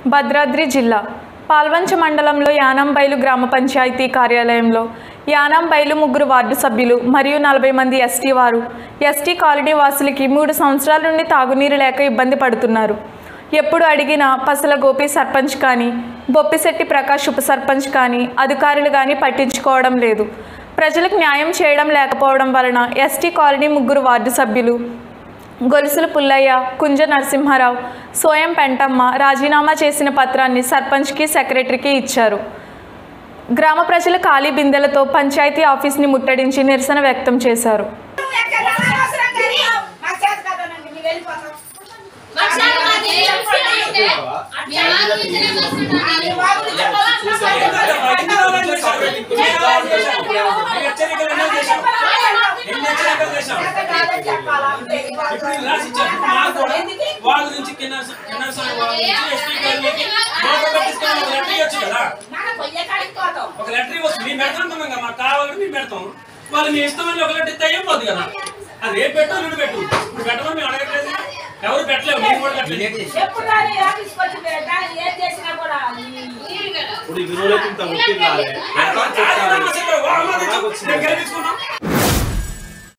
భద్రాద్రి జిల్లా పాల్వంచ మండలంలో యానంబైలు గ్రామ పంచాయతీ కార్యాలయంలో యానంబైలు ముగ్గురు వార్డు సభ్యులు మరియు నలభై మంది ఎస్టీ వారు ఎస్టీ కాలనీ వాసులకి మూడు సంవత్సరాల నుండి తాగునీరు లేక ఇబ్బంది పడుతున్నారు ఎప్పుడు అడిగినా పసల గోపి సర్పంచ్ కానీ బొప్పిశెట్టి ప్రకాష్ ఉప సర్పంచ్ కానీ అధికారులు కానీ పట్టించుకోవడం లేదు ప్రజలకు న్యాయం చేయడం లేకపోవడం వలన ఎస్టీ కాలనీ ముగ్గురు వార్డు సభ్యులు గొలుసుల పుల్లయ్య కుంజ నరసింహారావు సోయం పెంటమ్మ రాజీనామా చేసిన పత్రాన్ని సర్పంచ్కి సెక్రటరీకి ఇచ్చారు గ్రామ ప్రజలు ఖాళీ బిందెలతో పంచాయతీ ఆఫీస్ని ముట్టడించి నిరసన వ్యక్తం చేశారు వర్షాలు మాది అంటే మీ వారి గురించినే వస్తున్నాను. ఇప్పుడు ఈ రాసి ఇచ్చారు. మాకు కూడా వాళ్ళ నుంచి కింద కింద సాయి వాళ్ళ నుంచి ఎస్పీ గారికి మాకు పట్టించుకొని ఒక లెటర్ ఇవ్వచ్చు కదా ఒక లెటర్ ఇవ్వచ్చు మేము పెడతాం కదా మాకు కావాలని మేము పెడతాం వాళ్ళు మీ ఇష్టమని ఒక లెటర్ ఇస్తే అయిపోద్ది కదా అది రేపు పెట్టు నువ్వు పెట్టు ఇప్పుడు పెట్టమని మేము అడగట్లేదు ఎవరు పెట్టలేము మేము కూడా పెట్టలేదు ఇప్పుడు ఈ రోజులకి ఇంత ఒత్తిడి రాలే. రాజీనామా చేద్దాం. వాళ్ళ మీద నేను గెలిపించుకున్నాం